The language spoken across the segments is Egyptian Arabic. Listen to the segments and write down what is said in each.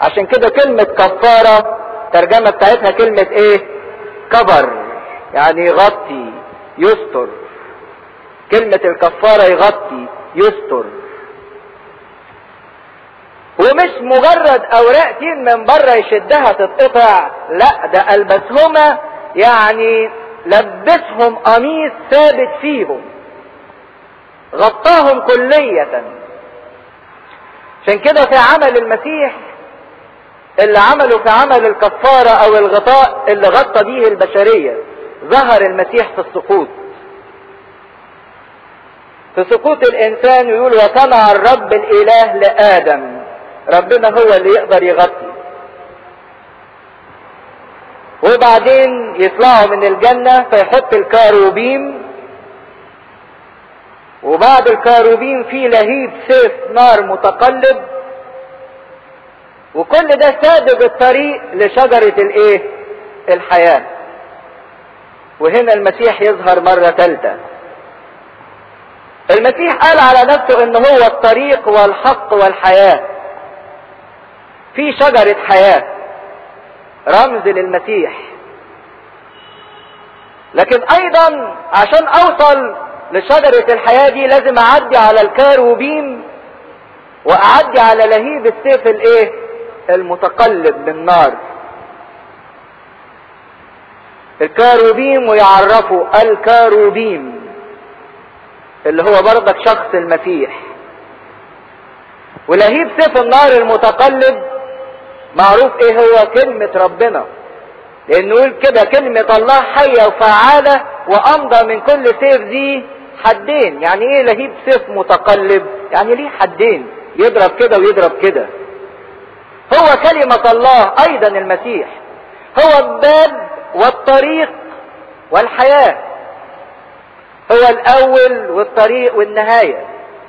عشان كده كلمة كفارة الترجمة بتاعتها كلمة ايه كفر يعني يغطي يستر كلمة الكفارة يغطي يستر ومش مجرد اوراق تين من بره يشدها تتقطع لا ده البسهما يعني لبسهم قميص ثابت فيهم غطاهم كلية عشان كده في عمل المسيح اللي عمله في عمل الكفارة او الغطاء اللي غطى بيه البشرية ظهر المسيح في السقوط في سقوط الانسان يقول وصنع الرب الاله لادم ربنا هو اللي يقدر يغطي وبعدين يطلعوا من الجنة فيحط الكاروبيم وبعد الكاروبيم في لهيب سيف نار متقلب وكل ده سادب الطريق لشجرة الايه الحياة وهنا المسيح يظهر مرة ثالثة المسيح قال على نفسه ان هو الطريق والحق والحياة في شجرة حياة رمز للمسيح لكن ايضا عشان اوصل لشجرة الحياة دي لازم اعدي على الكاروبيم واعدي على لهيب السيف الايه المتقلب بالنار الكاروبيم ويعرفوا الكاروبيم اللي هو برضك شخص المسيح ولهيب سيف النار المتقلب معروف ايه هو كلمة ربنا لان نقول كده كلمة الله حية وفعالة وامضى من كل سيف ذي حدين يعني ايه لهيب سيف متقلب يعني ليه حدين يضرب كده ويضرب كده هو كلمة الله ايضا المسيح هو الباب والطريق والحياة هو الاول والطريق والنهاية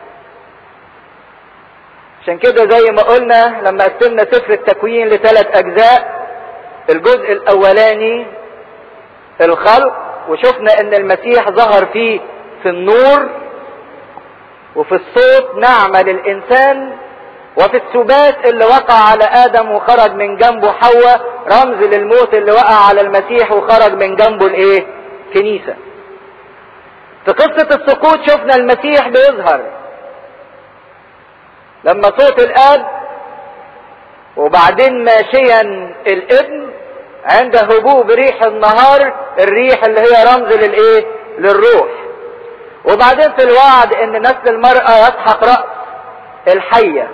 عشان كده زي ما قلنا لما قسمنا سفر التكوين لثلاث اجزاء الجزء الاولاني الخلق وشفنا ان المسيح ظهر فيه في النور وفي الصوت نعمة للانسان وفي السبات اللي وقع على ادم وخرج من جنبه حواء رمز للموت اللي وقع على المسيح وخرج من جنبه الايه كنيسة في قصة السقوط شفنا المسيح بيظهر لما صوت الاب وبعدين ماشيا الابن عند هبوب ريح النهار الريح اللي هي رمز للايه للروح وبعدين في الوعد ان نسل المرأة يسحق رأس الحية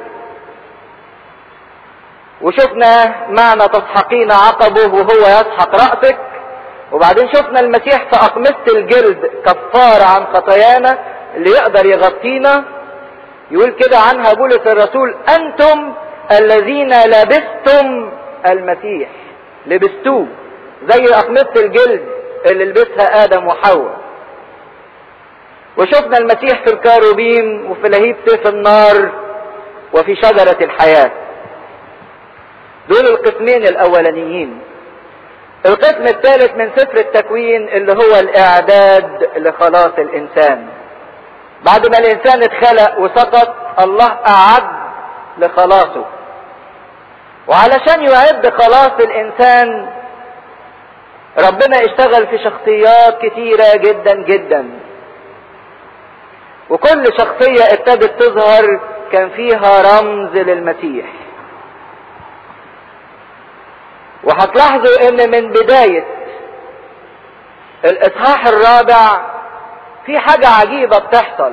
وشفنا معنى تسحقين عقبه وهو يسحق رأسك وبعدين شفنا المسيح في أقمصة الجلد كفارة عن خطايانا اللي يقدر يغطينا يقول كده عنها بولس الرسول أنتم الذين لبستم المسيح لبستوه زي أقمصة الجلد اللي لبسها آدم وحواء وشفنا المسيح في الكاروبيم وفي لهيب سيف النار وفي شجرة الحياة دول القسمين الأولانيين القسم الثالث من سفر التكوين اللي هو الإعداد لخلاص الإنسان بعد ما الإنسان اتخلق وسقط الله أعد لخلاصه وعلشان يعد خلاص الإنسان ربنا اشتغل في شخصيات كتيرة جدا جدا وكل شخصية ابتدت تظهر كان فيها رمز للمسيح وهتلاحظوا ان من بداية الاصحاح الرابع في حاجة عجيبة بتحصل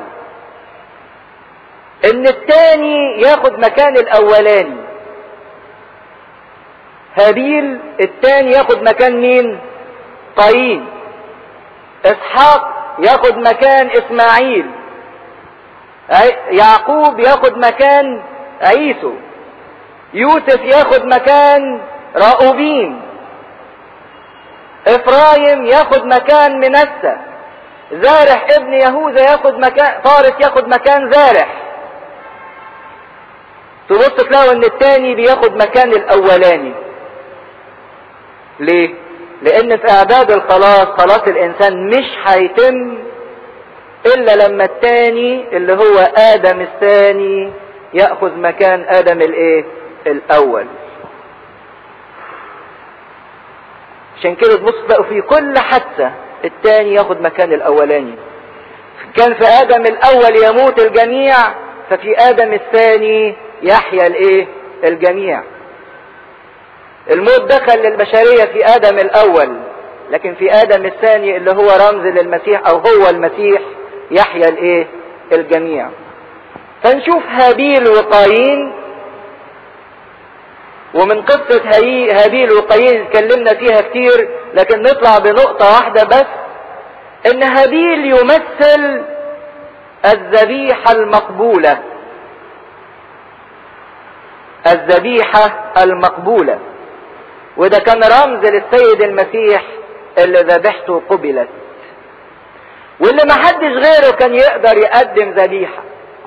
ان التاني ياخد مكان الاولاني هابيل التاني ياخد مكان مين قايين اسحاق ياخد مكان اسماعيل يعقوب ياخد مكان عيسو يوسف ياخد مكان راؤوبين افرايم ياخد مكان منسى زارح ابن يهوذا ياخد مكان فارس ياخد مكان زارح تبص تلاقوا ان التاني بياخد مكان الاولاني ليه لان في اعداد الخلاص خلاص الانسان مش هيتم الا لما التاني اللي هو ادم الثاني ياخذ مكان ادم الايه الاول عشان كده تبص بقوا في كل حادثة التاني ياخد مكان الاولاني كان في ادم الاول يموت الجميع ففي ادم الثاني يحيا الايه الجميع الموت دخل للبشرية في ادم الاول لكن في ادم الثاني اللي هو رمز للمسيح او هو المسيح يحيا الايه الجميع فنشوف هابيل وقايين ومن قصة هابيل وقايين اتكلمنا فيها كتير لكن نطلع بنقطة واحدة بس ان هابيل يمثل الذبيحة المقبولة الذبيحة المقبولة وده كان رمز للسيد المسيح اللي ذبحته قبلت واللي محدش غيره كان يقدر يقدم ذبيحة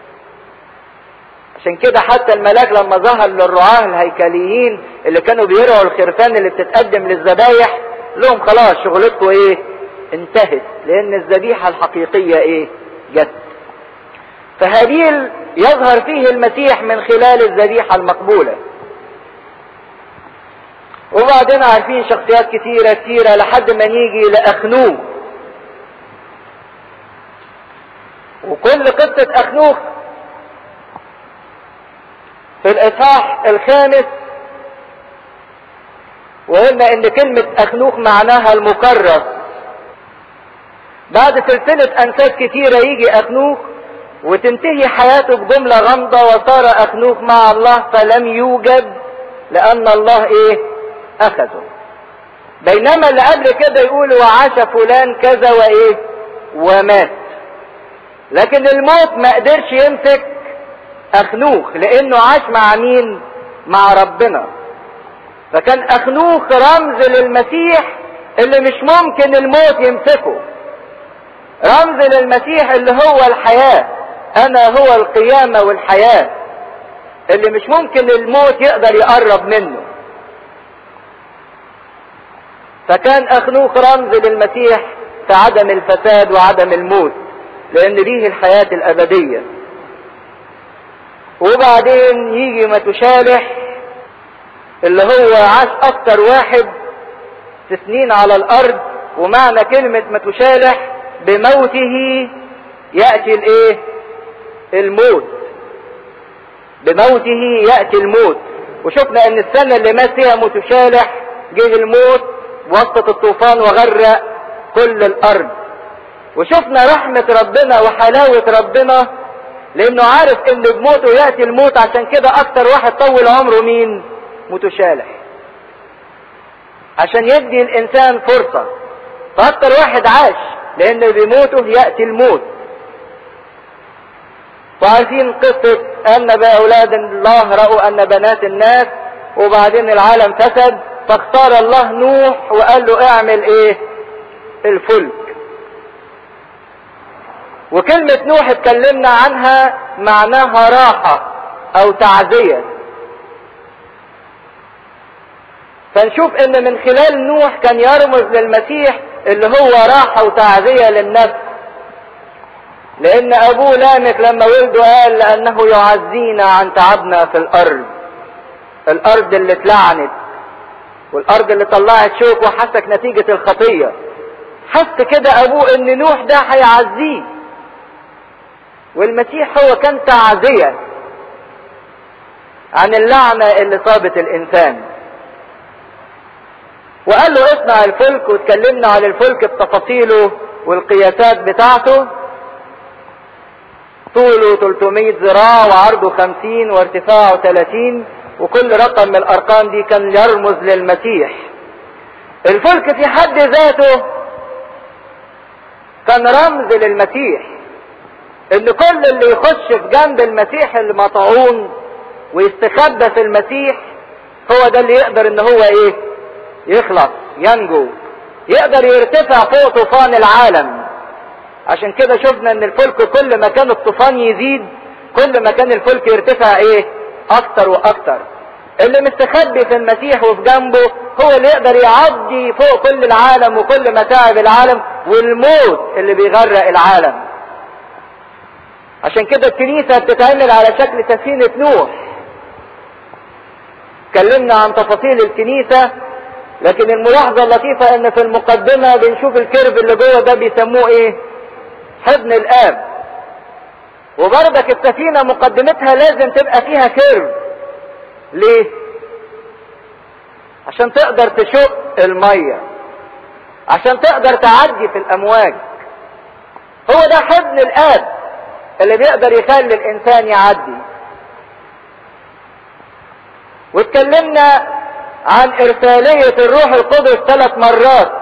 عشان كده حتى الملاك لما ظهر للرعاة الهيكليين اللي كانوا بيرعوا الخرفان اللي بتتقدم للذبايح لهم خلاص شغلتكم ايه انتهت لان الذبيحة الحقيقية ايه جت فهابيل يظهر فيه المسيح من خلال الذبيحة المقبولة وبعدين عارفين شخصيات كتيرة كتيرة لحد ما نيجي لأخنوخ وكل قصة أخنوخ في الإصحاح الخامس وقلنا إن كلمة أخنوخ معناها المكرس بعد سلسلة أنساب كتيرة يجي أخنوخ وتنتهي حياته بجملة غامضة وصار أخنوخ مع الله فلم يوجد لأن الله إيه أخذه بينما اللي قبل كده يقول وعاش فلان كذا وإيه ومات لكن الموت ما قدرش يمسك أخنوخ لأنه عاش مع مين مع ربنا فكان أخنوخ رمز للمسيح اللي مش ممكن الموت يمسكه رمز للمسيح اللي هو الحياة انا هو القيامة والحياة اللي مش ممكن الموت يقدر يقرب منه فكان اخنوخ رمز للمسيح في عدم الفساد وعدم الموت لان ليه الحياة الابدية وبعدين يجي متشالح اللي هو عاش اكتر واحد في سنين على الارض ومعنى كلمة متشالح بموته يأتي الايه الموت بموته يأتي الموت وشفنا ان السنة اللي مات فيها متشالح جه الموت وسط الطوفان وغرق كل الارض وشفنا رحمة ربنا وحلاوة ربنا لانه عارف ان بموته يأتي الموت عشان كده اكتر واحد طول عمره مين متشالح عشان يدي الانسان فرصة فاكتر واحد عاش لان بموته يأتي الموت وعارفين قصة ان باولاد الله رأوا ان بنات الناس وبعدين العالم فسد فاختار الله نوح وقال له اعمل ايه الفلك وكلمة نوح اتكلمنا عنها معناها راحة او تعزية فنشوف ان من خلال نوح كان يرمز للمسيح اللي هو راحة وتعزية للنفس لان ابوه لامك لما ولده قال لانه يعزينا عن تعبنا في الارض الارض اللي اتلعنت والارض اللي طلعت شوك وحسك نتيجة الخطية حس كده ابوه ان نوح ده هيعزيه والمسيح هو كان تعزية عن اللعنة اللي صابت الانسان وقال له اصنع الفلك واتكلمنا عن الفلك بتفاصيله والقياسات بتاعته طوله 300 ذراع وعرضه 50 وارتفاعه 30 وكل رقم من الارقام دي كان يرمز للمسيح الفلك في حد ذاته كان رمز للمسيح ان كل اللي يخش في جنب المسيح المطعون ويستخبى في المسيح هو ده اللي يقدر ان هو ايه يخلص ينجو يقدر يرتفع فوق طوفان العالم عشان كده شفنا ان الفلك كل ما كان الطوفان يزيد كل ما كان الفلك يرتفع ايه اكتر واكتر اللي مستخبي في المسيح وفي جنبه هو اللي يقدر يعدي فوق كل العالم وكل متاعب العالم والموت اللي بيغرق العالم عشان كده الكنيسة بتتعمل على شكل سفينة نوح اتكلمنا عن تفاصيل الكنيسة لكن الملاحظة اللطيفة ان في المقدمة بنشوف الكيرف اللي جوه ده بيسموه ايه حضن الاب وبرضك السفينة مقدمتها لازم تبقى فيها كيرف ليه عشان تقدر تشق المية عشان تقدر تعدي في الامواج هو ده حضن الاب اللي بيقدر يخلي الانسان يعدي واتكلمنا عن ارسالية الروح القدس ثلاث مرات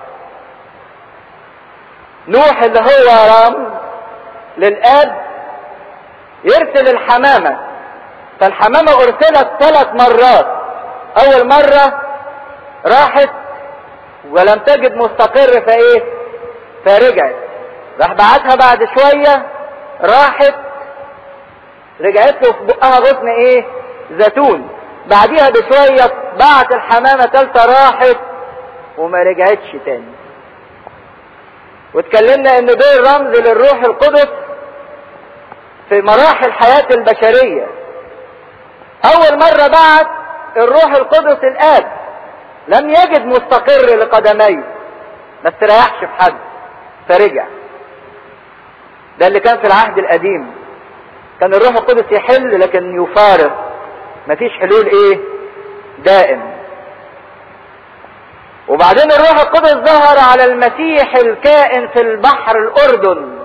نوح اللي هو رام للاب يرسل الحمامة فالحمامة ارسلت ثلاث مرات اول مرة راحت ولم تجد مستقر فايه فرجعت راح بعتها بعد شوية راحت رجعت له في بقها غصن ايه زيتون بعديها بشوية بعت الحمامة تالتة راحت وما رجعتش تاني واتكلمنا ان دول رمز للروح القدس في مراحل حياة البشرية اول مرة بعت الروح القدس الاب لم يجد مستقر لقدميه ما استريحش في حد فرجع ده اللي كان في العهد القديم كان الروح القدس يحل لكن يفارق مفيش حلول ايه دائم وبعدين الروح القدس ظهر على المسيح الكائن في البحر الاردن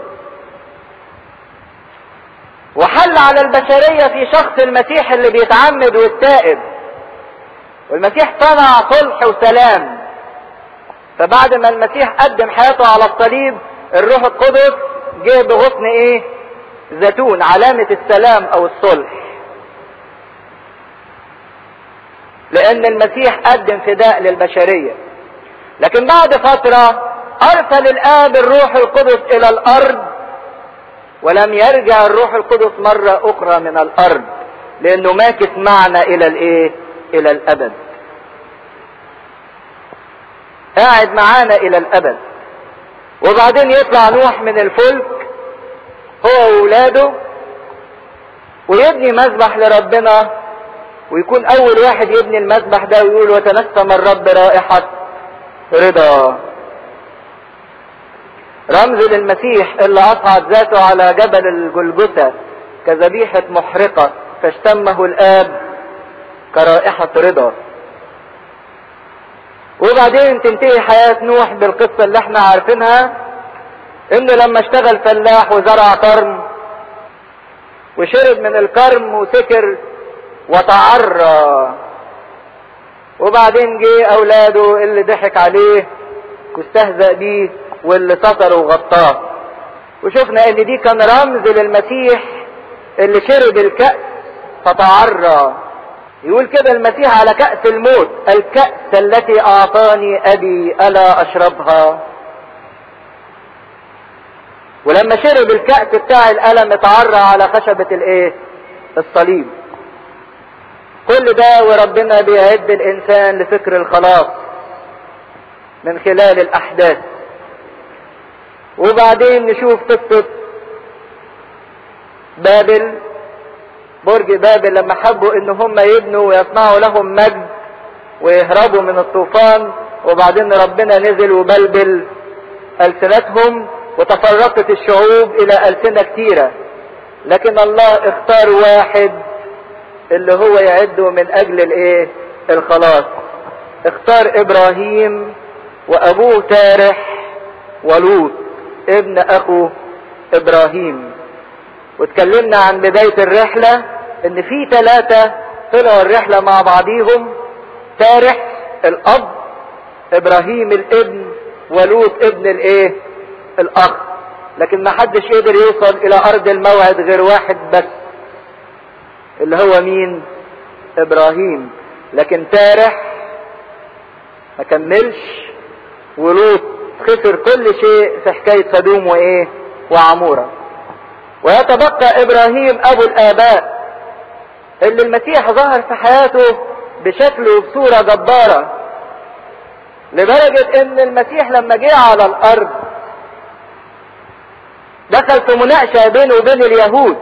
وحل على البشرية في شخص المسيح اللي بيتعمد والتائب والمسيح صنع صلح وسلام فبعد ما المسيح قدم حياته على الصليب الروح القدس جه بغصن ايه زيتون علامة السلام او الصلح لان المسيح قدم فداء للبشرية لكن بعد فترة ارسل الاب الروح القدس الى الارض ولم يرجع الروح القدس مرة اخرى من الارض لانه ماكث معنا الى الايه الى الابد قاعد معانا الى الابد وبعدين يطلع نوح من الفلك هو واولاده ويبني مذبح لربنا ويكون اول واحد يبني المذبح ده ويقول وتنسم الرب رائحة رضا رمز للمسيح اللي اصعد ذاته على جبل الجلجثة كذبيحة محرقة فاشتمه الاب كرائحة رضا وبعدين تنتهي حياة نوح بالقصة اللي احنا عارفينها انه لما اشتغل فلاح وزرع كرم وشرب من الكرم وسكر وتعرى وبعدين جه اولاده اللي ضحك عليه واستهزأ بيه واللي ستر وغطاه وشفنا ان دي كان رمز للمسيح اللي شرب الكأس فتعرى يقول كده المسيح على كأس الموت الكأس التي اعطاني ابي الا اشربها ولما شرب الكأس بتاع الألم اتعرى على خشبة الايه الصليب كل ده وربنا بيعد الانسان لفكر الخلاص من خلال الاحداث وبعدين نشوف قصة بابل برج بابل لما حبوا ان هم يبنوا ويصنعوا لهم مجد ويهربوا من الطوفان وبعدين ربنا نزل وبلبل ألسنتهم وتفرقت الشعوب إلى ألسنة كتيرة لكن الله اختار واحد اللي هو يعده من أجل الإيه؟ الخلاص اختار إبراهيم وأبوه تارح ولوط ابن أخو إبراهيم واتكلمنا عن بداية الرحلة ان في ثلاثة طلعوا الرحلة مع بعضيهم تارح الاب ابراهيم الابن ولوط ابن الايه الاخ لكن ما حدش قدر يوصل الى ارض الموعد غير واحد بس اللي هو مين ابراهيم لكن تارح ما كملش ولوط خسر كل شيء في حكاية سدوم وايه وعمورة ويتبقى ابراهيم ابو الاباء اللي المسيح ظهر في حياته بشكل وبصورة جبارة لدرجة ان المسيح لما جه على الارض دخل في مناقشة بينه وبين اليهود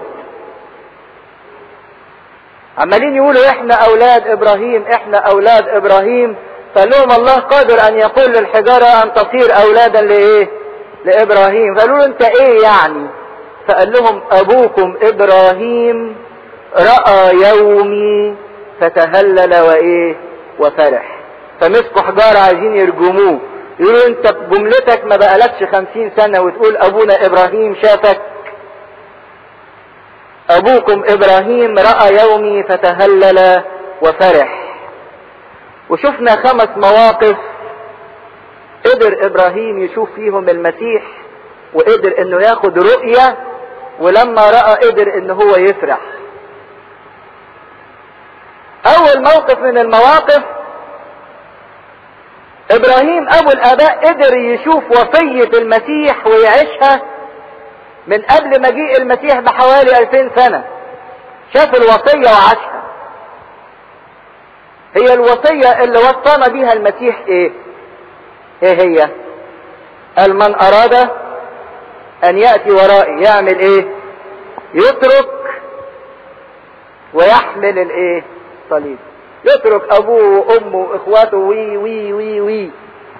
عمالين يقولوا احنا اولاد ابراهيم احنا اولاد ابراهيم فقال لهم الله قادر ان يقول للحجارة ان تصير اولادا لايه لابراهيم فقالوا له انت ايه يعني فقال لهم ابوكم ابراهيم رأى يومي فتهلل وايه وفرح فمسكوا حجارة عايزين يرجموه يقولوا انت بجملتك ما بقالكش خمسين سنة وتقول ابونا ابراهيم شافك ابوكم ابراهيم رأى يومي فتهلل وفرح وشفنا خمس مواقف قدر ابراهيم يشوف فيهم المسيح وقدر انه ياخد رؤية ولما رأى قدر ان هو يفرح اول موقف من المواقف ابراهيم ابو الاباء قدر يشوف وصية المسيح ويعيشها من قبل مجيء المسيح بحوالي 2000 سنة شاف الوصية وعاشها هي الوصية اللي وصانا بيها المسيح ايه ايه هي قال من اراد ان يأتي ورائي يعمل ايه يترك ويحمل الايه صليب يترك ابوه وامه واخواته وي وي وي وي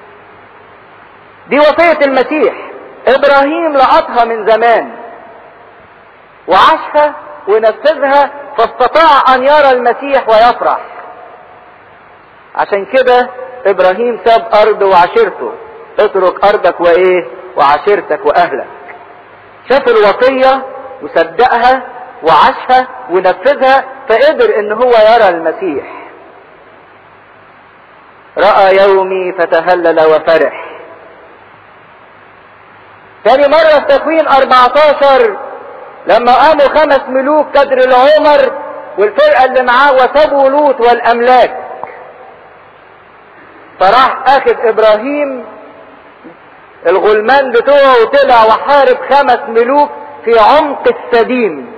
دي وصية المسيح ابراهيم لقطها من زمان وعاشها ونفذها فاستطاع ان يرى المسيح ويفرح عشان كده ابراهيم ساب ارضه وعشيرته اترك ارضك وايه وعشيرتك واهلك شاف الوصية وصدقها وعاشها ونفذها فقدر ان هو يرى المسيح رأى يومي فتهلل وفرح تاني مرة في تكوين 14 لما قاموا خمس ملوك كدر العمر والفرقة اللي معاه وسابوا لوط والأملاك فراح اخذ ابراهيم الغلمان بتوعه وطلع وحارب خمس ملوك في عمق السديم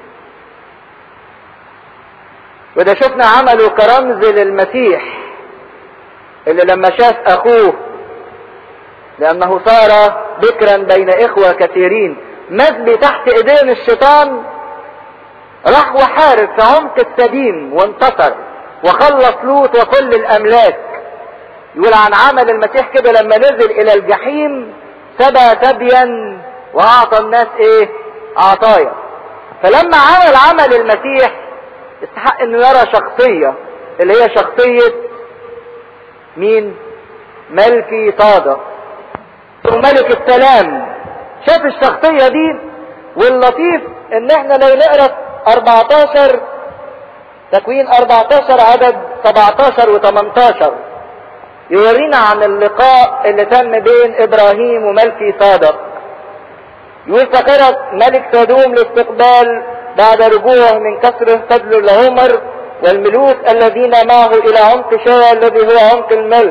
وده شفنا عمله كرمز للمسيح اللي لما شاف اخوه لانه صار بكرا بين اخوة كثيرين مسبي تحت ايدين الشيطان راح وحارب في عمق السديم وانتصر وخلص لوط وكل الاملاك يقول عن عمل المسيح كده لما نزل الى الجحيم سبى سبيا واعطى الناس ايه عطايا فلما عمل عمل المسيح استحق انه يرى شخصية اللي هي شخصية مين ملكي صادق ملك السلام شاف الشخصية دي واللطيف ان احنا لو نقرا 14 تكوين 14 عدد 17 و 18 يورينا عن اللقاء اللي تم بين ابراهيم وملكي صادق يقول فخرج ملك سدوم لاستقبال بعد رجوعه من كسر فضل العمر والملوك الذين معه الى عمق شاي الذي هو عمق الملك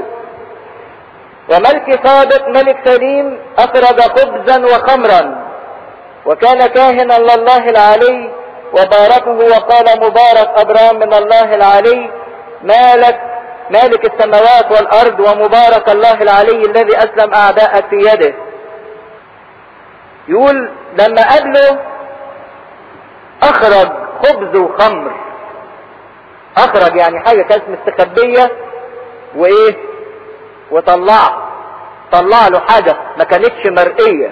وملك صادق ملك سليم اخرج خبزا وخمرا وكان كاهنا لله العلي وباركه وقال مبارك ابرام من الله العلي مالك مالك السماوات والارض ومبارك الله العلي الذي اسلم اعداءك في يده يقول لما قابله اخرج خبز وخمر اخرج يعني حاجة كانت مستخبية وايه وطلع طلع له حاجة ما كانتش مرئية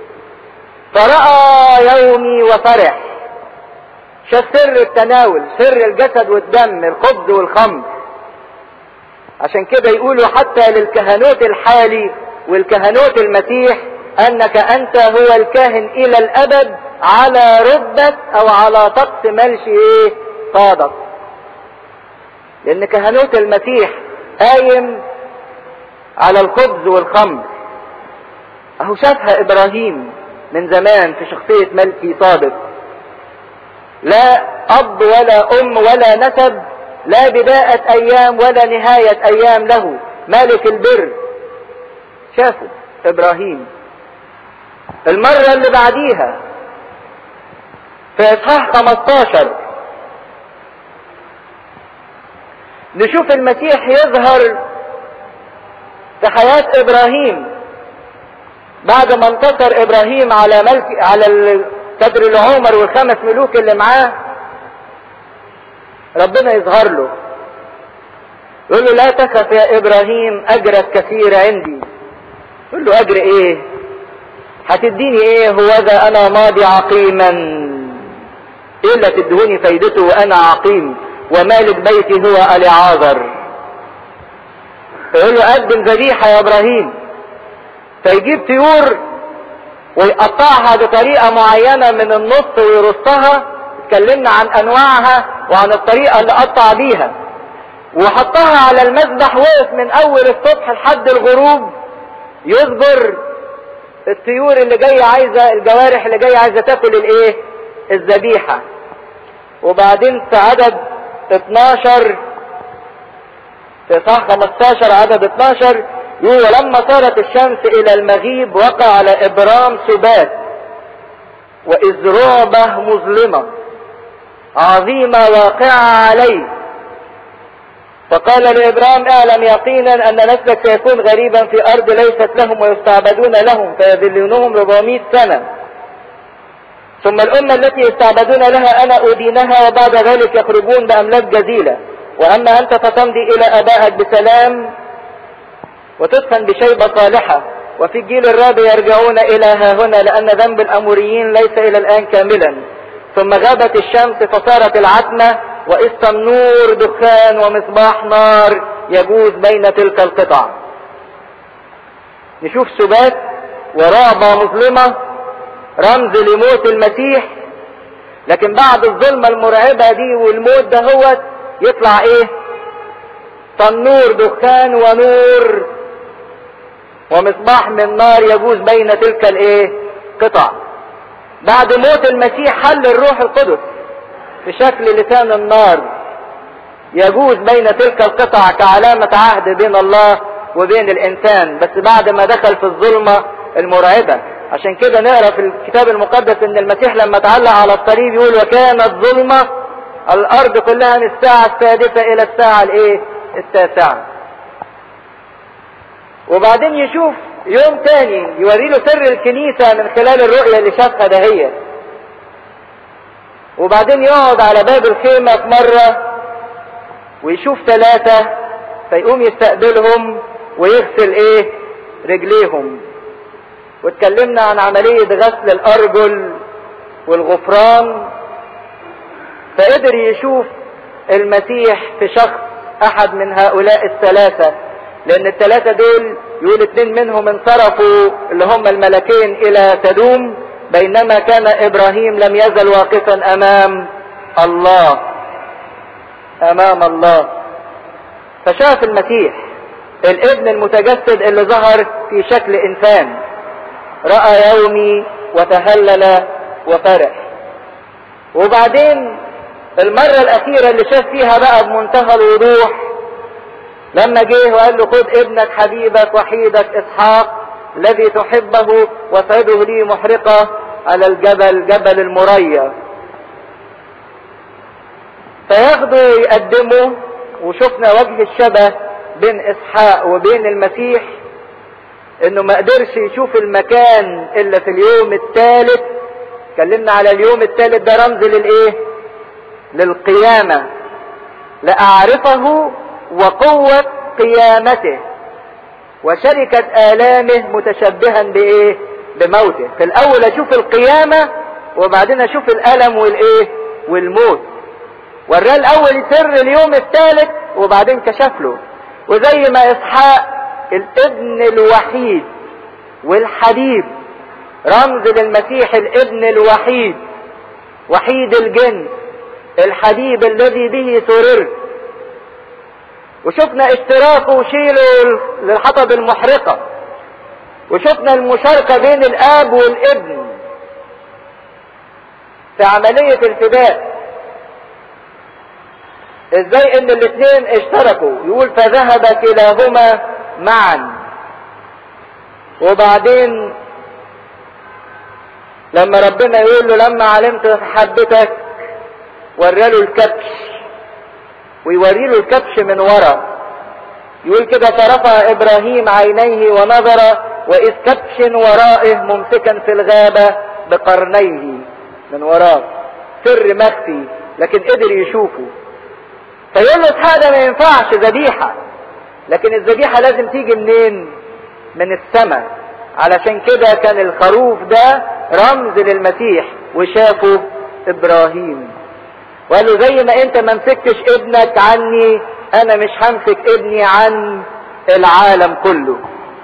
فرأى يومي وفرح شاف سر التناول سر الجسد والدم الخبز والخمر عشان كده يقولوا حتى للكهنوت الحالي والكهنوت المسيح انك انت هو الكاهن الى الابد على رتبة او على طقس ملش ايه صادق لان كهنوت المسيح قايم على الخبز والخمر اهو شافها ابراهيم من زمان في شخصية ملكي صادق لا اب ولا ام ولا نسب لا بداية ايام ولا نهاية ايام له مالك البر شافه ابراهيم المرة اللي بعديها في اصحاح 15 نشوف المسيح يظهر في حياة ابراهيم بعد ما انتصر ابراهيم على ملك على كدر العمر والخمس ملوك اللي معاه ربنا يظهر له يقول له لا تخف يا ابراهيم اجرك كثير عندي يقول له اجر ايه هتديني ايه هو ذا انا ماضي عقيما ايه اللي تدهوني فايدته وانا عقيم ومالك بيتي هو اليعاذر فيقول له قدم ذبيحة يا ابراهيم فيجيب طيور ويقطعها بطريقة معينة من النص ويرصها اتكلمنا عن انواعها وعن الطريقة اللي قطع بيها وحطها على المذبح وقف من اول الصبح لحد الغروب يصبر الطيور اللي جاية عايزة الجوارح اللي جاية عايزة تاكل الايه الذبيحة وبعدين في عدد 12 في صح 15 عدد 12 يقول ولما صارت الشمس الى المغيب وقع على ابرام سبات واذ رعبه مظلمه عظيمه واقعه عليه فقال لابرام اعلم يقينا ان نسلك سيكون غريبا في ارض ليست لهم ويستعبدون لهم فيذلونهم 400 سنه ثم الامه التي يستعبدون لها انا ادينها وبعد ذلك يخرجون باملاك جزيله واما انت فتمضي الى ابائك بسلام وتدفن بشيبة صالحة وفي الجيل الرابع يرجعون الى ها هنا لان ذنب الاموريين ليس الى الان كاملا ثم غابت الشمس فصارت العتمة واذ نور دخان ومصباح نار يجوز بين تلك القطع نشوف سبات ورعبة مظلمة رمز لموت المسيح لكن بعد الظلمة المرعبة دي والموت ده هو يطلع ايه تنور دخان ونور ومصباح من نار يجوز بين تلك الايه قطع بعد موت المسيح حل الروح القدس في شكل لسان النار يجوز بين تلك القطع كعلامة عهد بين الله وبين الانسان بس بعد ما دخل في الظلمة المرعبة عشان كده نقرا في الكتاب المقدس ان المسيح لما تعلق على الصليب يقول وكانت ظلمة الارض كلها من الساعة السادسة الى الساعة الايه التاسعة وبعدين يشوف يوم تاني يوري له سر الكنيسة من خلال الرؤية اللي شافها دهية وبعدين يقعد على باب الخيمة في مرة ويشوف ثلاثة فيقوم يستقبلهم ويغسل ايه رجليهم واتكلمنا عن عملية غسل الارجل والغفران فقدر يشوف المسيح في شخص احد من هؤلاء الثلاثة لان الثلاثة دول يقول اتنين منهم انصرفوا اللي هم الملكين الى تدوم بينما كان ابراهيم لم يزل واقفا امام الله امام الله فشاف المسيح الابن المتجسد اللي ظهر في شكل انسان رأى يومي وتهلل وفرح وبعدين المرة الاخيرة اللي شاف فيها بقى بمنتهى الوضوح لما جه وقال له خد ابنك حبيبك وحيدك اسحاق الذي تحبه وصعده لي محرقة على الجبل جبل المريا فياخده يقدمه وشفنا وجه الشبه بين اسحاق وبين المسيح انه ما قدرش يشوف المكان الا في اليوم الثالث اتكلمنا على اليوم الثالث ده رمز للايه للقيامة لأعرفه وقوة قيامته وشركة آلامه متشبها بإيه بموته في الأول أشوف القيامة وبعدين أشوف الألم والإيه والموت وراه الأول سر اليوم الثالث وبعدين كشف له وزي ما إسحاق الابن الوحيد والحبيب رمز للمسيح الابن الوحيد وحيد الجنس الحبيب الذي به سررت وشفنا اشتراكه وشيله للحطب المحرقة وشفنا المشاركة بين الاب والابن في عملية الفداء ازاي ان الاثنين اشتركوا يقول فذهب كلاهما معا وبعدين لما ربنا يقول له لما علمت حبتك وراله الكبش ويوري له الكبش من ورا يقول كده فرفع ابراهيم عينيه ونظر واذ كبش ورائه ممسكا في الغابة بقرنيه من وراه سر مخفي لكن قدر يشوفه فيقول له اسحاق ده ما ينفعش ذبيحة لكن الذبيحة لازم تيجي منين من السماء علشان كده كان الخروف ده رمز للمسيح وشافه ابراهيم وقال له زي ما انت ما مسكتش ابنك عني انا مش همسك ابني عن العالم كله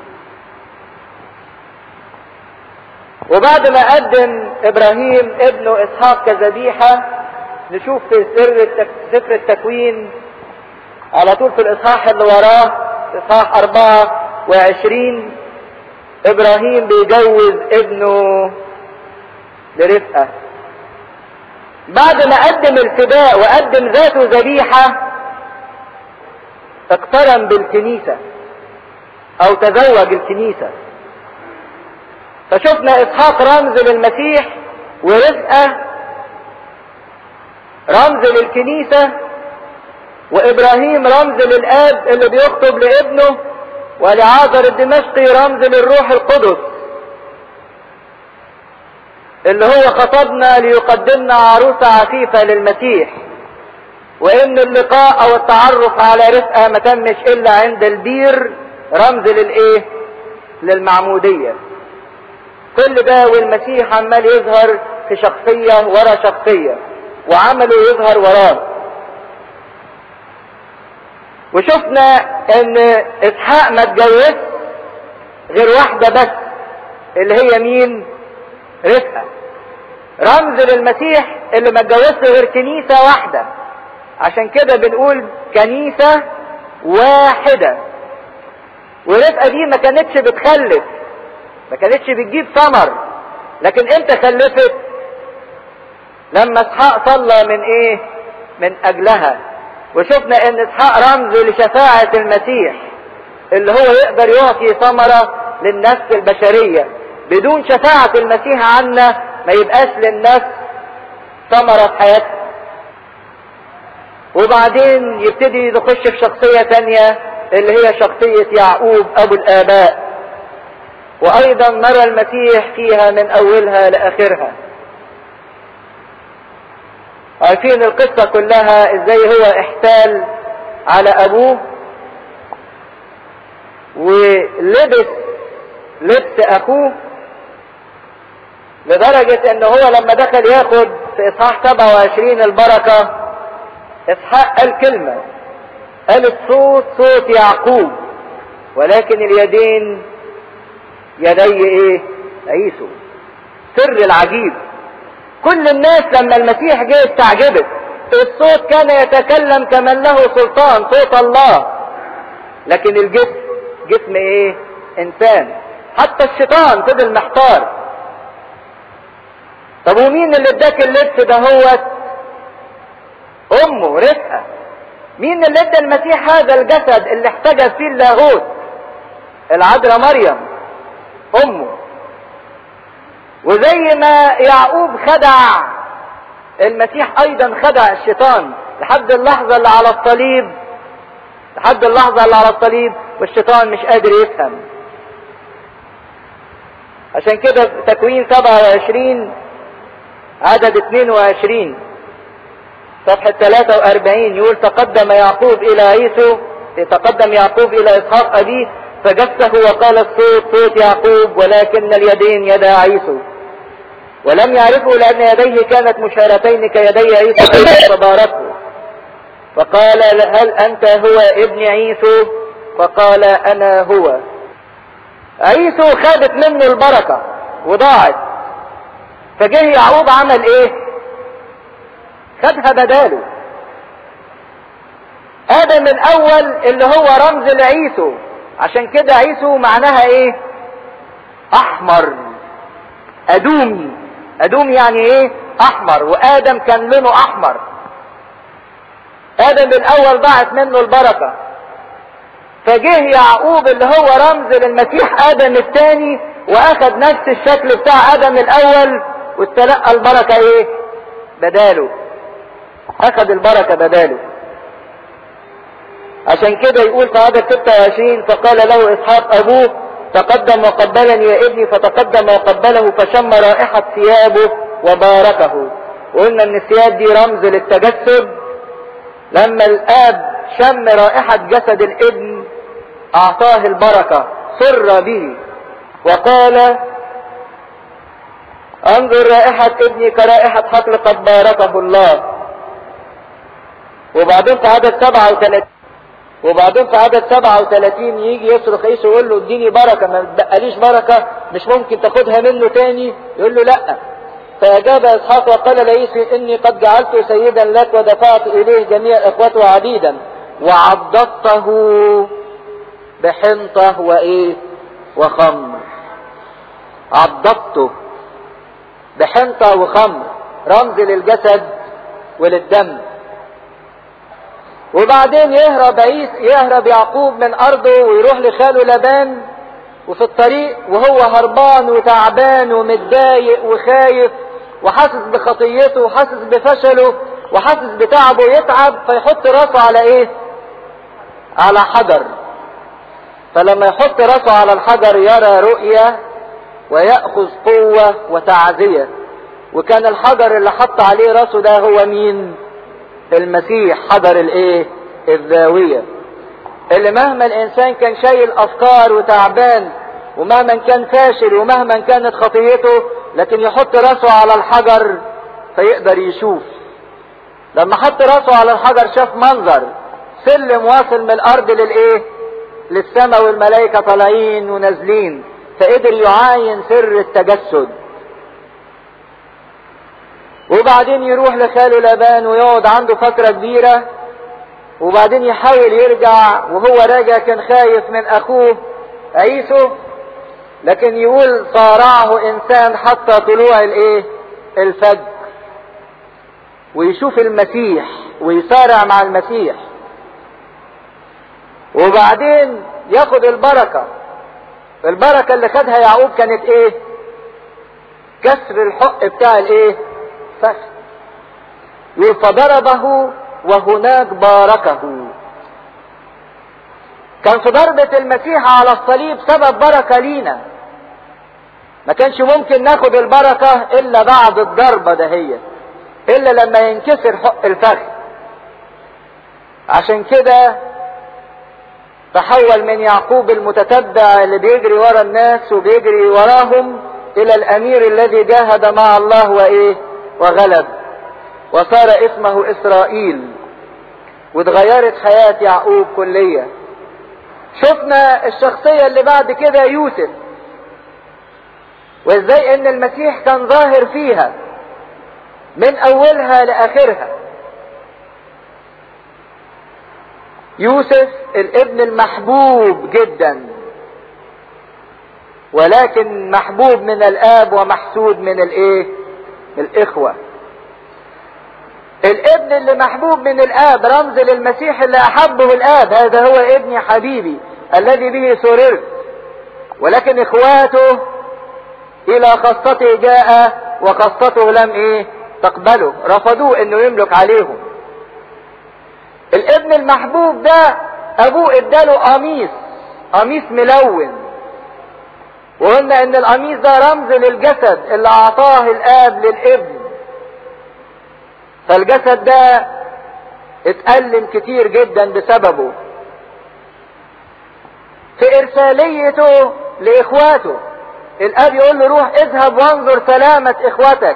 وبعد ما قدم ابراهيم ابنه اسحاق كذبيحة نشوف في سر التك... سفر التكوين على طول في الاصحاح اللي وراه اصحاح 24 ابراهيم بيجوز ابنه لرفقه بعد ما قدم الفداء وقدم ذاته ذبيحة اقترن بالكنيسة او تزوج الكنيسة فشفنا اسحاق رمز للمسيح ورفقة رمز للكنيسة وابراهيم رمز للاب اللي بيخطب لابنه ولعازر الدمشقي رمز للروح القدس اللي هو خطبنا ليقدمنا عروسة عفيفة للمسيح وان اللقاء او التعرف على رفقة ما تمش الا عند البير رمز للايه للمعمودية كل ده والمسيح عمال يظهر في شخصية ورا شخصية وعمله يظهر وراه وشفنا ان اسحاق ما اتجوزش غير واحدة بس اللي هي مين رفقة رمز للمسيح اللي ما اتجوزش غير كنيسة واحدة عشان كده بنقول كنيسة واحدة ورفقة دي ما كانتش بتخلف ما كانتش بتجيب ثمر لكن امتى خلفت لما اسحاق صلى من ايه من اجلها وشفنا ان اسحاق رمز لشفاعة المسيح اللي هو يقدر يعطي ثمرة للنفس البشرية بدون شفاعة المسيح عنا ما يبقاش للنفس ثمرة في حياتها وبعدين يبتدي يخش في شخصية تانية اللي هي شخصية يعقوب ابو الاباء وايضا نرى المسيح فيها من اولها لاخرها عارفين القصة كلها ازاي هو احتال على ابوه ولبس لبس اخوه لدرجة ان هو لما دخل ياخد في اصحاح 27 البركة اسحاق قال كلمة قال الصوت صوت يعقوب ولكن اليدين يدي ايه عيسو سر العجيب كل الناس لما المسيح جه استعجبت الصوت كان يتكلم كمن له سلطان صوت الله لكن الجسم جسم ايه انسان حتى الشيطان فضل محتار طب ومين اللي اداك اللبس ده هو امه رفقه مين اللي ادى المسيح هذا الجسد اللي احتجز فيه اللاهوت العذراء مريم امه وزي ما يعقوب خدع المسيح ايضا خدع الشيطان لحد اللحظة اللي على الصليب لحد اللحظة اللي على الصليب والشيطان مش قادر يفهم عشان كده تكوين 27 عدد 22 صفحة 43 يقول تقدم يعقوب الى عيسو تقدم يعقوب الى اسحاق ابيه فجسه وقال الصوت صوت يعقوب ولكن اليدين يدا عيسو ولم يعرفه لأن يديه كانت مشارتين كيدي عيسو فباركه فقال هل أنت هو ابن عيسو فقال أنا هو عيسو خدت منه البركة وضاعت فجه يعقوب عمل ايه خدها بداله ادم الاول اللي هو رمز لعيسو عشان كده عيسو معناها ايه احمر ادومي ادوم يعني ايه احمر وادم كان لونه احمر ادم الاول ضاعت منه البركة فجه يعقوب اللي هو رمز للمسيح ادم الثاني واخد نفس الشكل بتاع ادم الاول واستلقى البركة ايه بداله اخد البركة بداله عشان كده يقول في عدد 26 فقال له اسحاق ابوه تقدم وقبلني يا ابني فتقدم وقبله فشم رائحة ثيابه وباركه وقلنا ان الثياب دي رمز للتجسد لما الاب شم رائحة جسد الابن اعطاه البركة سر به وقال انظر رائحة ابني كرائحة حقل قد باركه الله وبعدين في عدد 37 وبعدين في عدد 37 يجي يصرخ عيسى يقول له اديني بركه ما تبقاليش بركه مش ممكن تاخدها منه تاني يقول له لا فاجاب اسحاق وقال لعيسى اني قد جعلته سيدا لك ودفعت اليه جميع اخوته عديدا وعضدته بحنطه وايه وخمر عضدته بحنطه وخمر رمز للجسد وللدم وبعدين يهرب عيسى يهرب يعقوب من ارضه ويروح لخاله لبان وفي الطريق وهو هربان وتعبان ومتضايق وخايف وحاسس بخطيته وحاسس بفشله وحاسس بتعبه يتعب فيحط راسه على ايه على حجر فلما يحط راسه على الحجر يرى رؤية ويأخذ قوة وتعزية وكان الحجر اللي حط عليه راسه ده هو مين المسيح حجر الايه الزاوية اللي مهما الانسان كان شايل افكار وتعبان ومهما كان فاشل ومهما كانت خطيته لكن يحط راسه على الحجر فيقدر يشوف لما حط راسه على الحجر شاف منظر سلم واصل من الارض للايه للسماء والملائكة طالعين ونازلين فقدر يعاين سر التجسد وبعدين يروح لخاله لابان ويقعد عنده فترة كبيرة وبعدين يحاول يرجع وهو راجع كان خايف من اخوه عيسو لكن يقول صارعه انسان حتى طلوع الايه الفجر ويشوف المسيح ويصارع مع المسيح وبعدين ياخد البركة البركة اللي خدها يعقوب كانت ايه كسر الحق بتاع الايه فخ يقول فضربه وهناك باركه كان في ضربة المسيح على الصليب سبب بركة لينا ما كانش ممكن ناخد البركة الا بعد الضربة دهية الا لما ينكسر حق الفخ عشان كده تحول من يعقوب المتتبع اللي بيجري ورا الناس وبيجري وراهم الى الامير الذي جاهد مع الله وايه وغلب وصار اسمه اسرائيل واتغيرت حياة يعقوب كليا شفنا الشخصية اللي بعد كده يوسف وازاي ان المسيح كان ظاهر فيها من اولها لاخرها يوسف الابن المحبوب جدا ولكن محبوب من الاب ومحسود من الايه الاخوة الابن اللي محبوب من الاب رمز للمسيح اللي احبه الاب هذا هو ابني حبيبي الذي به سررت ولكن اخواته الى خاصته جاء وخاصته لم ايه تقبله رفضوه انه يملك عليهم الابن المحبوب ده ابوه اداله قميص قميص ملون وقلنا ان القميص ده رمز للجسد اللي اعطاه الاب للابن فالجسد ده اتألم كتير جدا بسببه في ارساليته لاخواته الاب يقول له روح اذهب وانظر سلامة اخوتك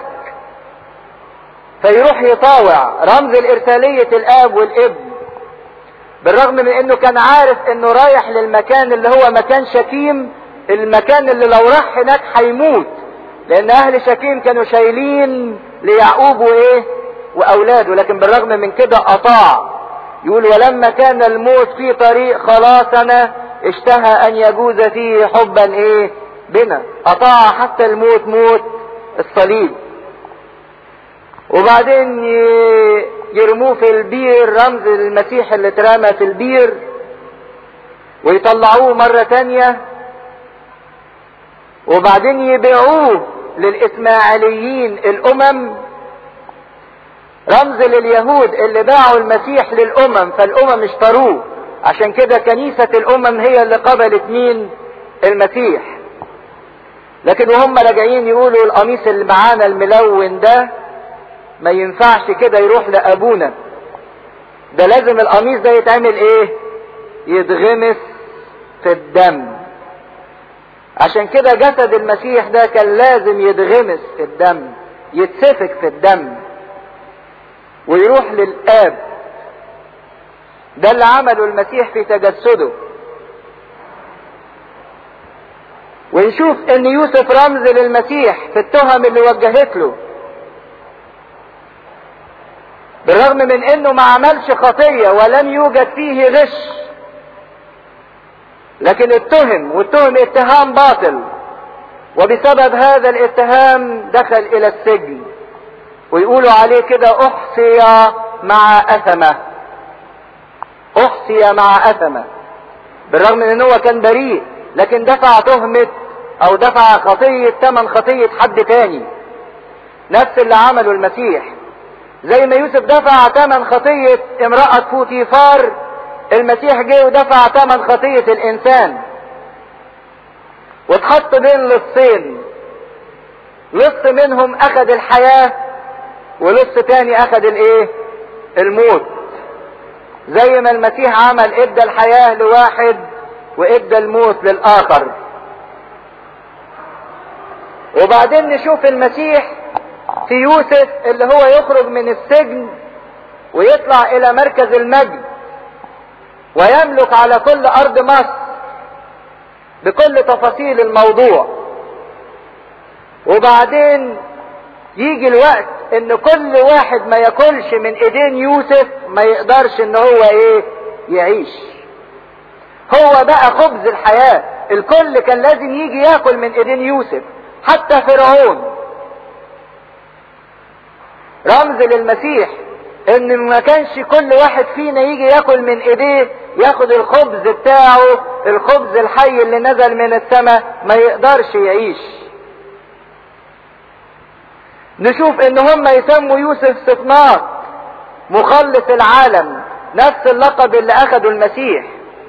فيروح يطاوع رمز الارسالية الاب والابن بالرغم من انه كان عارف انه رايح للمكان اللي هو مكان شكيم المكان اللي لو راح هناك هيموت لان اهل شكيم كانوا شايلين ليعقوب وايه واولاده لكن بالرغم من كده اطاع يقول ولما كان الموت في طريق خلاصنا اشتهى ان يجوز فيه حبا ايه بنا اطاع حتى الموت موت الصليب وبعدين يرموه في البير رمز المسيح اللي اترمى في البير ويطلعوه مرة تانية وبعدين يبيعوه للإسماعيليين الأمم رمز لليهود اللي باعوا المسيح للأمم فالأمم اشتروه عشان كده كنيسة الأمم هي اللي قبلت مين المسيح لكن وهم راجعين يقولوا القميص اللي معانا الملون ده ما ينفعش كده يروح لأبونا ده لازم القميص ده يتعمل ايه يتغمس في الدم عشان كده جسد المسيح ده كان لازم يتغمس في الدم يتسفك في الدم ويروح للآب ده اللي عمله المسيح في تجسده ونشوف ان يوسف رمز للمسيح في التهم اللي وجهت له بالرغم من انه ما عملش خطية ولم يوجد فيه غش لكن اتهم واتهم اتهام باطل وبسبب هذا الاتهام دخل الى السجن ويقولوا عليه كده احصي مع اثمه احصي مع اثمه بالرغم من ان هو كان بريء لكن دفع تهمة او دفع خطية ثمن خطية حد تاني نفس اللي عمله المسيح زي ما يوسف دفع ثمن خطية امرأة فوتيفار المسيح جه ودفع ثمن خطية الانسان واتحط بين لصين لص منهم اخذ الحياة ولص تاني اخذ الايه الموت زي ما المسيح عمل ادى الحياة لواحد وادى الموت للاخر وبعدين نشوف المسيح في يوسف اللي هو يخرج من السجن ويطلع الى مركز المجد ويملك على كل ارض مصر بكل تفاصيل الموضوع وبعدين يجي الوقت ان كل واحد ما ياكلش من ايدين يوسف ما يقدرش ان هو ايه يعيش هو بقى خبز الحياة الكل كان لازم يجي ياكل من ايدين يوسف حتى فرعون رمز للمسيح ان ما كانش كل واحد فينا يجي ياكل من ايديه ياخد الخبز بتاعه الخبز الحي اللي نزل من السماء ما يقدرش يعيش نشوف ان هم يسموا يوسف سقناط مخلص العالم نفس اللقب اللي اخده المسيح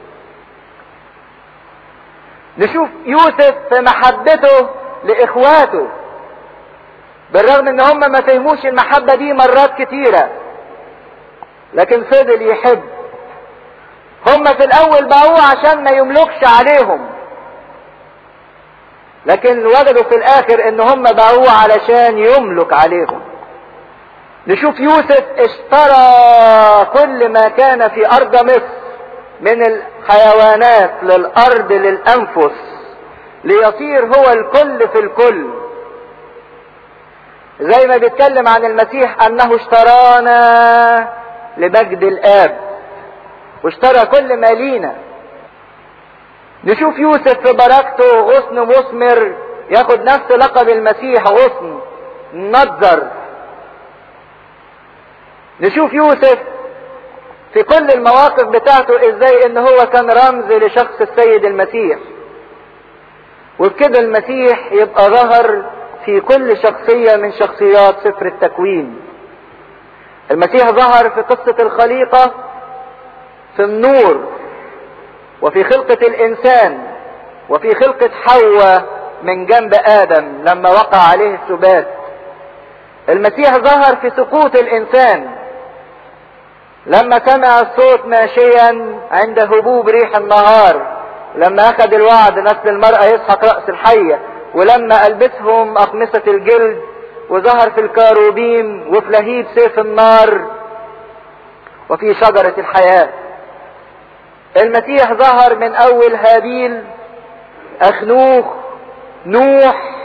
نشوف يوسف في محبته لاخواته بالرغم ان هم ما فهموش المحبة دي مرات كتيرة لكن فضل يحب هم في الاول باعوه عشان ما يملكش عليهم لكن وجدوا في الاخر ان هم باعوه علشان يملك عليهم نشوف يوسف اشترى كل ما كان في ارض مصر من الحيوانات للارض للانفس ليصير هو الكل في الكل زي ما بيتكلم عن المسيح انه اشترانا لمجد الاب واشترى كل ما لينا نشوف يوسف في بركته غصن مثمر ياخد نفس لقب المسيح غصن نضر نشوف يوسف في كل المواقف بتاعته ازاي ان هو كان رمز لشخص السيد المسيح وبكده المسيح يبقى ظهر في كل شخصية من شخصيات سفر التكوين المسيح ظهر في قصة الخليقة في النور وفي خلقة الإنسان وفي خلقة حواء من جنب آدم لما وقع عليه السبات المسيح ظهر في سقوط الإنسان لما سمع الصوت ماشيا عند هبوب ريح النهار لما أخذ الوعد نسل المرأة يسحق رأس الحية ولما ألبسهم أقمصة الجلد وظهر في الكاروبيم وفي لهيب سيف النار وفي شجرة الحياة المسيح ظهر من أول هابيل أخنوخ نوح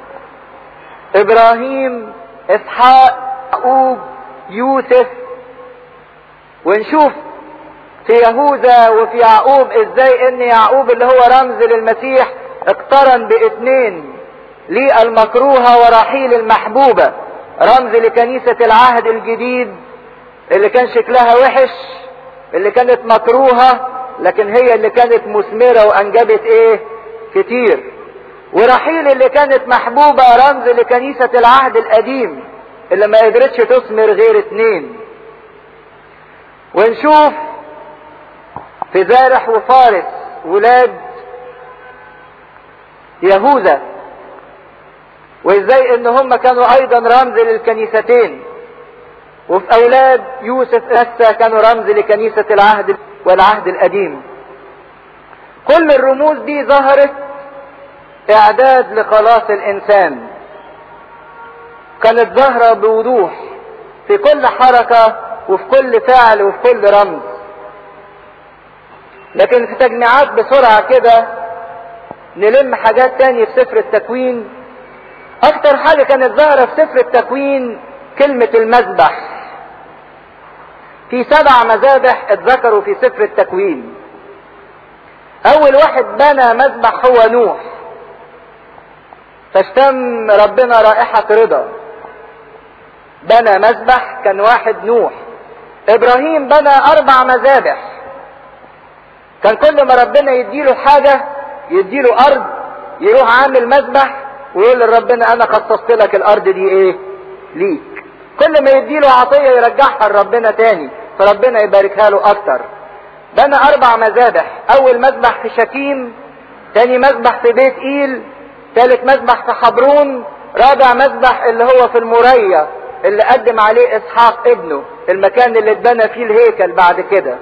إبراهيم إسحاق يعقوب يوسف ونشوف في يهوذا وفي يعقوب ازاي ان يعقوب اللي هو رمز للمسيح اقترن باثنين لي المكروهة ورحيل المحبوبة رمز لكنيسة العهد الجديد اللي كان شكلها وحش اللي كانت مكروهة لكن هي اللي كانت مثمرة وانجبت ايه كتير ورحيل اللي كانت محبوبة رمز لكنيسة العهد القديم اللي ما قدرتش تثمر غير اتنين ونشوف في زارح وفارس ولاد يهوذا وازاي ان هم كانوا ايضا رمز للكنيستين وفي اولاد يوسف نسا كانوا رمز لكنيسة العهد والعهد القديم كل الرموز دي ظهرت اعداد لخلاص الانسان كانت ظاهرة بوضوح في كل حركة وفي كل فعل وفي كل رمز لكن في تجميعات بسرعة كده نلم حاجات تانية في سفر التكوين اكتر حاجة كانت ظاهرة في سفر التكوين كلمة المذبح في سبع مذابح اتذكروا في سفر التكوين اول واحد بنى مذبح هو نوح فاشتم ربنا رائحة رضا بنى مذبح كان واحد نوح ابراهيم بنى اربع مذابح كان كل ما ربنا يديله حاجة يديله ارض يروح عامل مذبح ويقول لربنا انا خصصت لك الارض دي ايه ليك كل ما يديله عطية يرجعها لربنا تاني فربنا يباركها له اكتر بنى اربع مذابح اول مذبح في شكيم تاني مذبح في بيت ايل ثالث مذبح في حبرون رابع مذبح اللي هو في المريا اللي قدم عليه اسحاق ابنه المكان اللي اتبنى فيه الهيكل بعد كده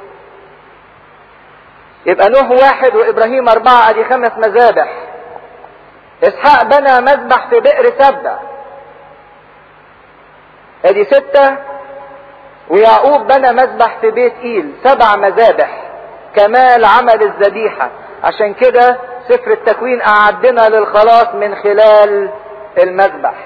يبقى نوح واحد وابراهيم اربعة ادي خمس مذابح اسحاق بنى مذبح في بئر سبع ادي ستة ويعقوب بنى مذبح في بيت ايل سبع مذابح كمال عمل الذبيحة عشان كده سفر التكوين اعدنا للخلاص من خلال المذبح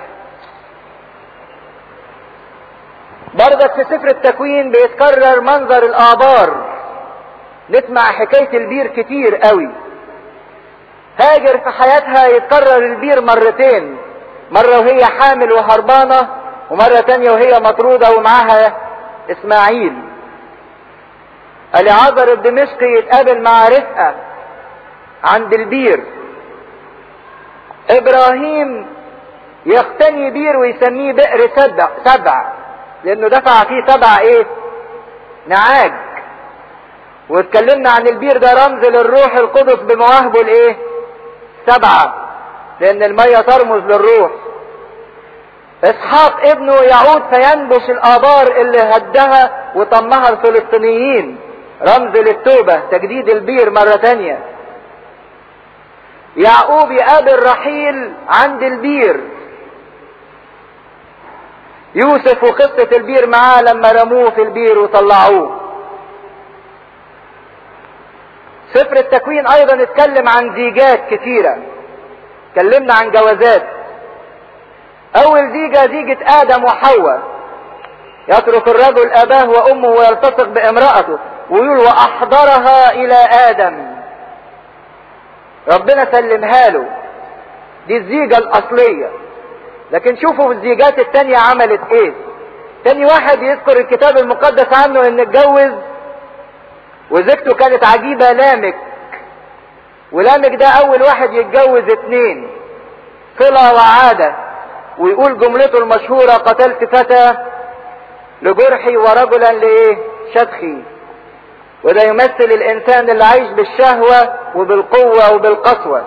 برضك في سفر التكوين بيتكرر منظر الآبار نسمع حكاية البير كتير قوي هاجر في حياتها يتكرر البير مرتين مرة وهي حامل وهربانة ومرة تانية وهي مطرودة ومعاها اسماعيل اليعازر الدمشقي يتقابل مع رفقة عند البير ابراهيم يقتني بير ويسميه بئر سبع سبع لانه دفع فيه سبع ايه نعاج واتكلمنا عن البير ده رمز للروح القدس بمواهبه الايه سبعة لان المية ترمز للروح اسحاق ابنه يعود فينبش الابار اللي هدها وطمها الفلسطينيين رمز للتوبة تجديد البير مرة تانية يعقوب يقابل رحيل عند البير يوسف وقصة البير معاه لما رموه في البير وطلعوه سفر التكوين ايضا اتكلم عن زيجات كثيرة اتكلمنا عن جوازات اول زيجة زيجة ادم وحواء يترك الرجل اباه وامه ويلتصق بامرأته ويقول واحضرها الى ادم ربنا سلمها له دي الزيجة الاصلية لكن شوفوا الزيجات التانية عملت ايه تاني واحد يذكر الكتاب المقدس عنه ان اتجوز وزوجته كانت عجيبة لامك ولامك ده اول واحد يتجوز اتنين صلة وعادة ويقول جملته المشهورة قتلت فتى لجرحي ورجلا لايه شدخي وده يمثل الانسان اللي عايش بالشهوة وبالقوة وبالقسوة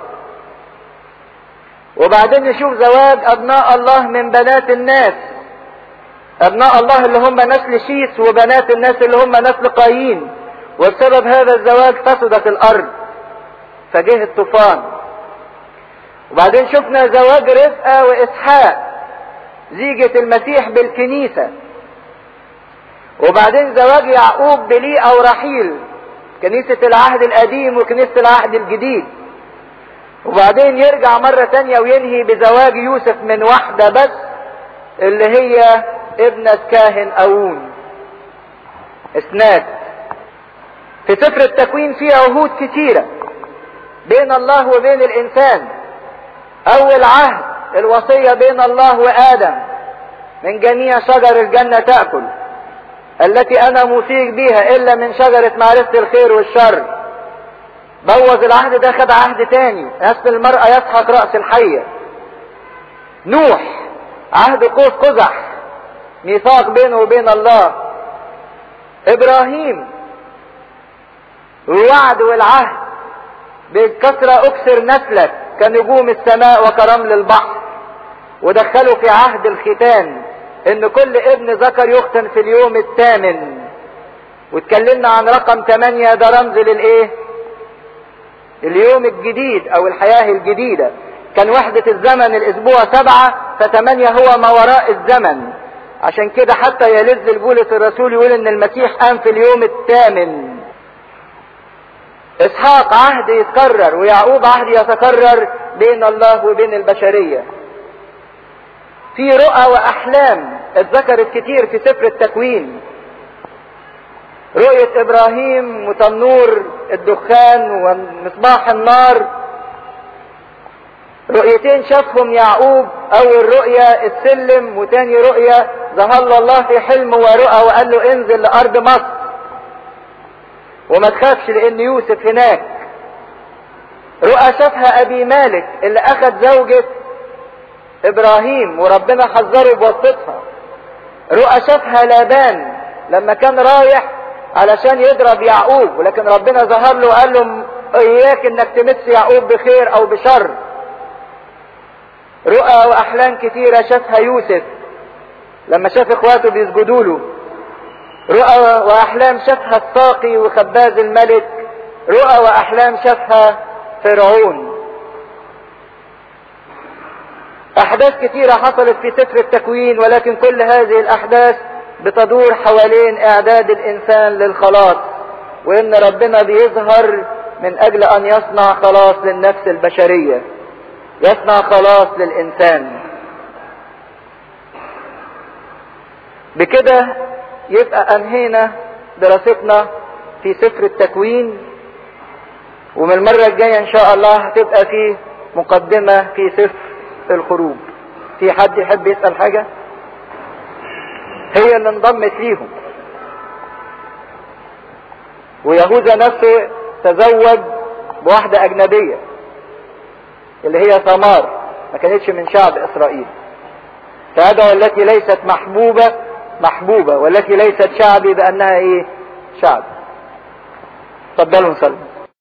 وبعدين نشوف زواج ابناء الله من بنات الناس ابناء الله اللي هم نسل شيس وبنات الناس اللي هم نسل قايين وبسبب هذا الزواج فسدت الارض فجه الطوفان وبعدين شفنا زواج رفقة واسحاق زيجة المسيح بالكنيسة وبعدين زواج يعقوب بليئة ورحيل كنيسة العهد القديم وكنيسة العهد الجديد وبعدين يرجع مرة تانية وينهي بزواج يوسف من واحدة بس اللي هي ابنة كاهن أون اسناد في سفر التكوين فيه عهود كتيرة بين الله وبين الإنسان أول عهد الوصية بين الله وآدم من جميع شجر الجنة تأكل التي أنا موصيك بها إلا من شجرة معرفة الخير والشر بوظ العهد ده خد عهد تاني نسل المرأة يسحق رأس الحية نوح عهد قوس قزح ميثاق بينه وبين الله ابراهيم الوعد والعهد بالكثرة اكسر نسلك كنجوم السماء وكرمل البحر ودخلوا في عهد الختان ان كل ابن ذكر يختن في اليوم الثامن واتكلمنا عن رقم ثمانية ده رمز للايه اليوم الجديد او الحياة الجديدة كان وحدة الزمن الاسبوع سبعة فثمانية هو ما وراء الزمن عشان كده حتى يلذ البولس الرسول يقول ان المسيح قام في اليوم الثامن اسحاق عهد يتكرر ويعقوب عهد يتكرر بين الله وبين البشرية في رؤى واحلام اتذكرت كتير في سفر التكوين رؤية ابراهيم وتنور الدخان ومصباح النار رؤيتين شافهم يعقوب اول رؤية السلم وتاني رؤية ظهر له الله في حلم ورؤى وقال له انزل لارض مصر وما تخافش لان يوسف هناك رؤى شافها ابي مالك اللي اخذ زوجة ابراهيم وربنا حذره بواسطتها رؤى شافها لابان لما كان رايح علشان يضرب يعقوب ولكن ربنا ظهر له وقال له اياك انك تمس يعقوب بخير او بشر رؤى واحلام كثيرة شافها يوسف لما شاف اخواته بيسجدوا له رؤى واحلام شافها الساقي وخباز الملك رؤى واحلام شافها فرعون احداث كثيرة حصلت في سفر التكوين ولكن كل هذه الاحداث بتدور حوالين اعداد الانسان للخلاص وان ربنا بيظهر من اجل ان يصنع خلاص للنفس البشرية يصنع خلاص للانسان بكده يبقى انهينا دراستنا في سفر التكوين ومن المرة الجاية ان شاء الله هتبقى في مقدمة في سفر الخروج في حد يحب يسأل حاجة هي اللي انضمت ليهم ويهوذا نفسه تزوج بواحدة اجنبية اللي هي ثمار ما كانتش من شعب اسرائيل فهذا والتي ليست محبوبة محبوبة والتي ليست شعبي بانها ايه شعب تفضلوا نسلم